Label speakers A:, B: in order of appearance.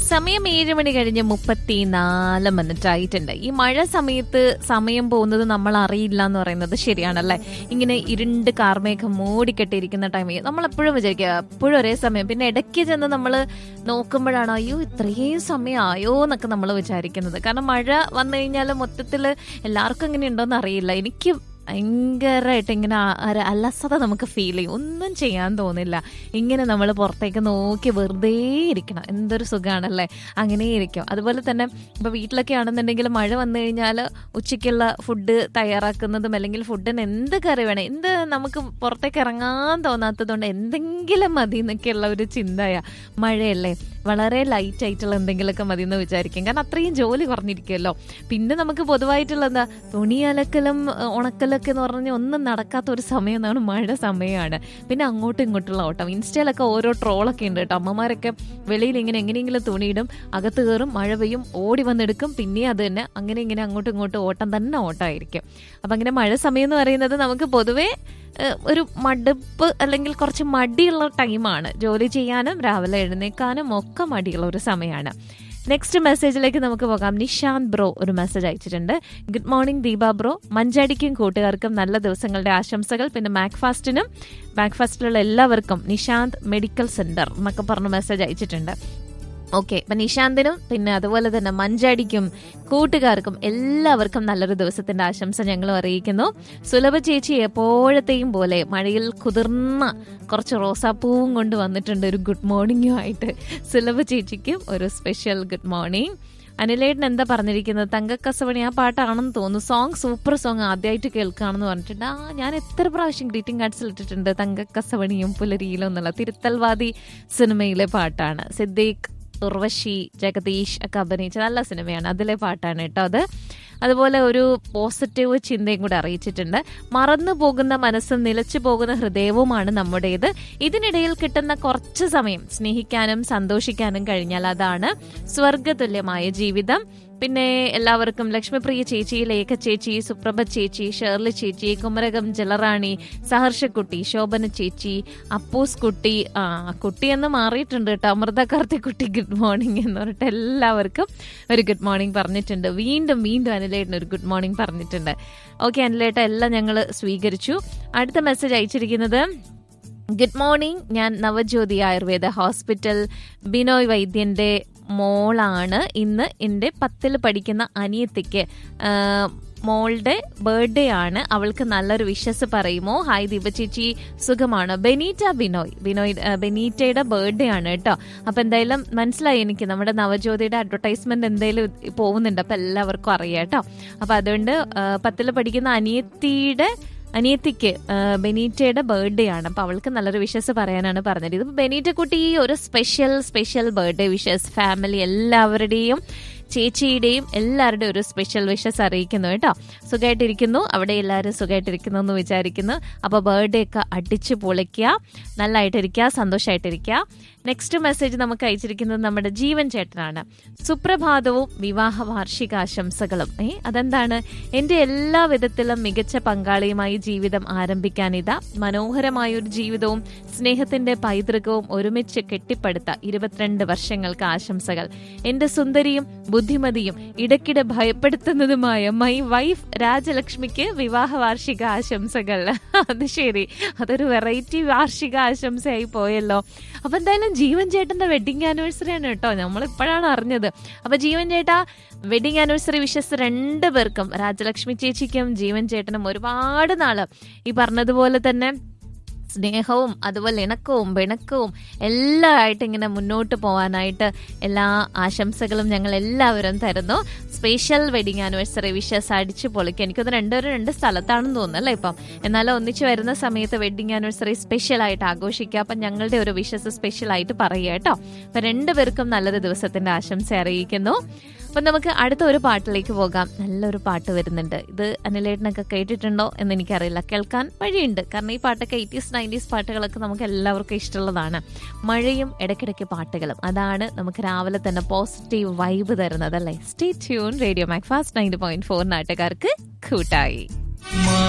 A: സമയം ഏഴ് മണി കഴിഞ്ഞ് മുപ്പത്തിനാല് മിനിറ്റ് ആയിട്ടുണ്ട് ഈ മഴ സമയത്ത് സമയം പോകുന്നത് നമ്മൾ അറിയില്ല എന്ന് പറയുന്നത് ശരിയാണല്ലേ ഇങ്ങനെ ഇരുണ്ട് കാർമേഘം മൂടിക്കെട്ടിയിരിക്കുന്ന ടൈമിൽ നമ്മൾ എപ്പോഴും വിചാരിക്കുക എപ്പോഴും ഒരേ സമയം പിന്നെ ഇടയ്ക്ക് ചെന്ന് നമ്മൾ നോക്കുമ്പോഴാണ് അയ്യോ ഇത്രയും സമയം ആയോ എന്നൊക്കെ നമ്മൾ വിചാരിക്കുന്നത് കാരണം മഴ വന്നു കഴിഞ്ഞാൽ മൊത്തത്തിൽ എല്ലാവർക്കും എങ്ങനെ ഉണ്ടോന്ന് അറിയില്ല എനിക്ക് ഭയങ്കരമായിട്ട് ഇങ്ങനെ ആ- ഒരു അലസത നമുക്ക് ഫീൽ ചെയ്യും ഒന്നും ചെയ്യാൻ തോന്നില്ല ഇങ്ങനെ നമ്മൾ പുറത്തേക്ക് നോക്കി വെറുതെ ഇരിക്കണം എന്തൊരു സുഖമാണല്ലേ അങ്ങനെ ഇരിക്കും അതുപോലെ തന്നെ ഇപ്പോൾ വീട്ടിലൊക്കെ ആണെന്നുണ്ടെങ്കിൽ മഴ വന്നു കഴിഞ്ഞാൽ ഉച്ചയ്ക്കുള്ള ഫുഡ് തയ്യാറാക്കുന്നതും അല്ലെങ്കിൽ ഫുഡിന് എന്ത് കറി വേണം എന്ത് നമുക്ക് പുറത്തേക്ക് ഇറങ്ങാൻ തോന്നാത്തതുകൊണ്ട് എന്തെങ്കിലും മതി എന്നൊക്കെയുള്ള ഒരു ചിന്തയാ മഴയല്ലേ വളരെ ലൈറ്റ് ആയിട്ടുള്ള എന്തെങ്കിലുമൊക്കെ മതി എന്ന് വിചാരിക്കും കാരണം അത്രയും ജോലി കുറഞ്ഞിരിക്കുമല്ലോ പിന്നെ നമുക്ക് പൊതുവായിട്ടുള്ള എന്താ തുണി അലക്കലും ഏഹ്, ഉണക്കലൊക്കെ എന്ന് പറഞ്ഞാൽ ഒന്നും നടക്കാത്ത ഒരു സമയം എന്നാണ് മഴ സമയമാണ് പിന്നെ അങ്ങോട്ടും ഇങ്ങോട്ടുള്ള ഓട്ടം ഇൻസ്റ്റയിലൊക്കെ ഓരോ ട്രോളൊക്കെ ഉണ്ട് കേട്ടോ അമ്മമാരൊക്കെ വെളിയിൽ ഇങ്ങനെ എങ്ങനെയെങ്കിലും തുണിയിടും അകത്ത് കയറും മഴ പെയ്യും ഓടി വന്നെടുക്കും പിന്നെ അത് തന്നെ അങ്ങനെ ഇങ്ങനെ അങ്ങോട്ടും ഇങ്ങോട്ടും ഓട്ടം തന്നെ ഓട്ടമായിരിക്കും അപ്പം അങ്ങനെ മഴ സമയം എന്ന് പറയുന്നത് നമുക്ക് പൊതുവേ ഏഹ്, ഒരു മടുപ്പ് അല്ലെങ്കിൽ കുറച്ച് മടിയുള്ള ടൈമാണ് ജോലി ചെയ്യാനും രാവിലെ എഴുന്നേക്കാനും ഒക്കെ മടിയുള്ള ഒരു സമയമാണ് നെക്സ്റ്റ് മെസ്സേജിലേക്ക് നമുക്ക് പോകാം നിഷാന്ത് ബ്രോ ഒരു മെസ്സേജ് അയച്ചിട്ടുണ്ട് ഗുഡ് മോർണിംഗ് ദീപ ബ്രോ മഞ്ചാടിക്കും കൂട്ടുകാർക്കും നല്ല ദിവസങ്ങളുടെ ആശംസകൾ പിന്നെ മാക്ഫാസ്റ്റിനും മാക്ഫാസ്റ്റിലുള്ള എല്ലാവർക്കും നിഷാന്ത് മെഡിക്കൽ സെന്റർ എന്നൊക്കെ പറഞ്ഞ് മെസ്സേജ് അയച്ചിട്ടുണ്ട് ഓക്കെ അപ്പൊ നിശാന്തിനും പിന്നെ അതുപോലെ തന്നെ മഞ്ചാടിക്കും കൂട്ടുകാർക്കും എല്ലാവർക്കും നല്ലൊരു ദിവസത്തിന്റെ ആശംസ ഞങ്ങൾ അറിയിക്കുന്നു സുലഭ ചേച്ചി എപ്പോഴത്തെയും പോലെ മഴയിൽ കുതിർന്ന കുറച്ച് റോസാപ്പൂവും കൊണ്ട് വന്നിട്ടുണ്ട് ഒരു ഗുഡ് മോർണിംഗും ആയിട്ട് സുലഭ ചേച്ചിക്കും ഒരു സ്പെഷ്യൽ ഗുഡ് മോർണിംഗ് അനിലേട്ടൻ എന്താ പറഞ്ഞിരിക്കുന്നത് തങ്കക്കസവണി ആ പാട്ടാണെന്ന് തോന്നുന്നു സോങ് സൂപ്പർ സോങ് ആദ്യമായിട്ട് കേൾക്കുകയാണെന്ന് പറഞ്ഞിട്ടുണ്ട് ആ ഞാൻ എത്ര പ്രാവശ്യം ഗ്രീറ്റിംഗ് കാർഡ്സിൽ ഇട്ടിട്ടുണ്ട് തങ്കക്കസവണിയും പുലരിയിലും എന്നുള്ള തിരുത്തൽവാദി സിനിമയിലെ പാട്ടാണ് സിദ്ദീഖ് ഉർവശി ജഗദീഷ് ഒക്കെ അഭിനയിച്ച നല്ല സിനിമയാണ് അതിലെ പാട്ടാണ് കേട്ടോ അത് അതുപോലെ ഒരു പോസിറ്റീവ് ചിന്തയും കൂടെ അറിയിച്ചിട്ടുണ്ട് മറന്നു പോകുന്ന മനസ്സും നിലച്ചു പോകുന്ന ഹൃദയവുമാണ് നമ്മുടേത് ഇതിനിടയിൽ കിട്ടുന്ന കുറച്ച് സമയം സ്നേഹിക്കാനും സന്തോഷിക്കാനും കഴിഞ്ഞാൽ അതാണ് സ്വർഗതുല്യമായ ജീവിതം പിന്നെ എല്ലാവർക്കും ലക്ഷ്മിപ്രിയ ചേച്ചി ലേഖ ചേച്ചി സുപ്രഭ ചേച്ചി ഷേർലി ചേച്ചി കുമരകം ജലറാണി സഹർഷക്കുട്ടി ശോഭന ചേച്ചി അപ്പൂസ് കുട്ടി ആ കുട്ടി എന്ന് മാറിയിട്ടുണ്ട് കേട്ടോ അമൃത കാർത്തിക്കുട്ടി ഗുഡ് മോർണിംഗ് എന്ന് പറഞ്ഞിട്ട് എല്ലാവർക്കും ഒരു ഗുഡ് മോർണിംഗ് പറഞ്ഞിട്ടുണ്ട് വീണ്ടും വീണ്ടും അനിലേട്ടൻ ഒരു ഗുഡ് മോർണിംഗ് പറഞ്ഞിട്ടുണ്ട് ഓക്കെ അനിലേട്ട എല്ലാം ഞങ്ങൾ സ്വീകരിച്ചു അടുത്ത മെസ്സേജ് അയച്ചിരിക്കുന്നത് ഗുഡ് മോർണിംഗ് ഞാൻ നവജ്യോതി ആയുർവേദ ഹോസ്പിറ്റൽ ബിനോയ് വൈദ്യന്റെ മോളാണ് ഇന്ന് എൻ്റെ പത്തിൽ പഠിക്കുന്ന അനിയത്തിക്ക് ആ, മോളുടെ ബർത്ത്ഡേ ആണ് അവൾക്ക് നല്ലൊരു വിഷസ് പറയുമോ ഹായ് ദീപ ചേച്ചി സുഖമാണ് ബെനീറ്റ ബിനോയ് ബിനോയ് ആ, ബെനീറ്റയുടെ ബർത്ത്ഡേ ആണ് കേട്ടോ അപ്പൊ എന്തായാലും മനസ്സിലായി എനിക്ക് നമ്മുടെ നവജ്യോതിയുടെ അഡ്വർടൈസ്മെന്റ് എന്തായാലും പോകുന്നുണ്ട് അപ്പൊ എല്ലാവർക്കും അറിയാം കേട്ടോ അപ്പൊ അതുകൊണ്ട് ആ, പത്തില് പഠിക്കുന്ന അനിയത്തിയുടെ അനിയത്തിക്ക് ആ, ബെനീറ്റയുടെ ബർത്ത്ഡേ ആണ് അപ്പൊ അവൾക്ക് നല്ലൊരു വിഷസ് പറയാനാണ് പറഞ്ഞത് ഇത് ബെനീറ്റ കുട്ടി ഒരു special special birthday wishes family എല്ലാവരുടെയും ചേച്ചിയുടെയും എല്ലാവരുടെയും ഒരു സ്പെഷ്യൽ വിഷസ് അറിയിക്കുന്നു കേട്ടോ സുഖമായിട്ടിരിക്കുന്നു അവിടെ എല്ലാവരും സുഖമായിട്ടിരിക്കുന്നു എന്ന് വിചാരിക്കുന്നു അപ്പോൾ ബർത്ത്ഡേ ഒക്കെ അടിച്ചു പൊളിക്കുക നല്ലതായിട്ടിരിക്കുക സന്തോഷമായിട്ടിരിക്കുക നെക്സ്റ്റ് മെസ്സേജ് നമുക്ക് അയച്ചിരിക്കുന്നത് നമ്മുടെ ജീവൻ ചേട്ടനാണ് സുപ്രഭാതവും വിവാഹ വാർഷികാശംസകളും ഏ അതെന്താണ് എൻ്റെ എല്ലാ വിധത്തിലും മികച്ച പങ്കാളിയുമായി ജീവിതം ആരംഭിക്കാനിതാ മനോഹരമായ ഒരു ജീവിതവും സ്നേഹത്തിന്റെ പൈതൃകവും ഒരുമിച്ച് കെട്ടിപ്പടുത്ത ഇരുപത്തിരണ്ട് വർഷങ്ങൾക്ക് ആശംസകൾ എന്റെ സുന്ദരിയും ബുദ്ധിമതിയും ഇടയ്ക്കിടെ ഭയപ്പെടുത്തുന്നതുമായ മൈ വൈഫ് രാജലക്ഷ്മിക്ക് വിവാഹ വാർഷിക ആശംസകൾ അത് ശരി അതൊരു വെറൈറ്റി വാർഷിക ആശംസയായി പോയല്ലോ അപ്പൊ എന്തായാലും ജീവൻ ചേട്ടന്റെ വെഡിങ് ആനിവേഴ്സറി ആണ് കേട്ടോ നമ്മൾ ഇപ്പോഴാണ് അറിഞ്ഞത് അപ്പൊ ജീവൻ ചേട്ടാ വെഡിങ് ആനിവേഴ്സറി വിഷസ് രണ്ടു പേർക്കും രാജലക്ഷ്മി ചേച്ചിക്കും ജീവൻ ചേട്ടനും ഒരുപാട് നാള് ഈ പറഞ്ഞതുപോലെ തന്നെ സ്നേഹവും അതുപോലെ ഇണക്കവും പിണക്കവും എല്ലാം ആയിട്ട് ഇങ്ങനെ മുന്നോട്ട് പോകാനായിട്ട് എല്ലാ ആശംസകളും ഞങ്ങൾ എല്ലാവരും തരുന്നു സ്പെഷ്യൽ വെഡിങ് ആനിവേഴ്സറി വിഷസ് അടിച്ചു പൊളിക്കുക എനിക്കൊന്ന് രണ്ടുപേരും രണ്ട് സ്ഥലത്താണെന്ന് തോന്നുന്നു അല്ലേ ഇപ്പം എന്നാലും ഒന്നിച്ച് വരുന്ന സമയത്ത് വെഡിങ് ആനിവേഴ്സറി സ്പെഷ്യൽ ആയിട്ട് ആഘോഷിക്കുക അപ്പം ഞങ്ങളുടെ ഒരു വിഷസ് സ്പെഷ്യൽ ആയിട്ട് പറയുക കേട്ടോ അപ്പം രണ്ടുപേർക്കും നല്ലൊരു ദിവസത്തിന്റെ ആശംസ അറിയിക്കുന്നു അപ്പം നമുക്ക് അടുത്ത ഒരു പാട്ടിലേക്ക് പോകാം നല്ലൊരു പാട്ട് വരുന്നുണ്ട് ഇത് അനിലേട്ടനൊക്കെ കേട്ടിട്ടുണ്ടോ എന്ന് എനിക്കറിയില്ല കേൾക്കാൻ വഴിയുണ്ട് കാരണം ഈ പാട്ടൊക്കെ എയ്റ്റീസ് നയൻറ്റീസ് പാട്ടുകളൊക്കെ നമുക്ക് എല്ലാവർക്കും ഇഷ്ടമുള്ളതാണ് മഴയും ഇടയ്ക്കിടയ്ക്ക് പാട്ടുകളും അതാണ് നമുക്ക് രാവിലെ തന്നെ പോസിറ്റീവ് വൈബ് തരുന്നത് അല്ലേ stay tune radio Macfast ninety point four നാട്ടുകാർക്ക് കൂട്ടായി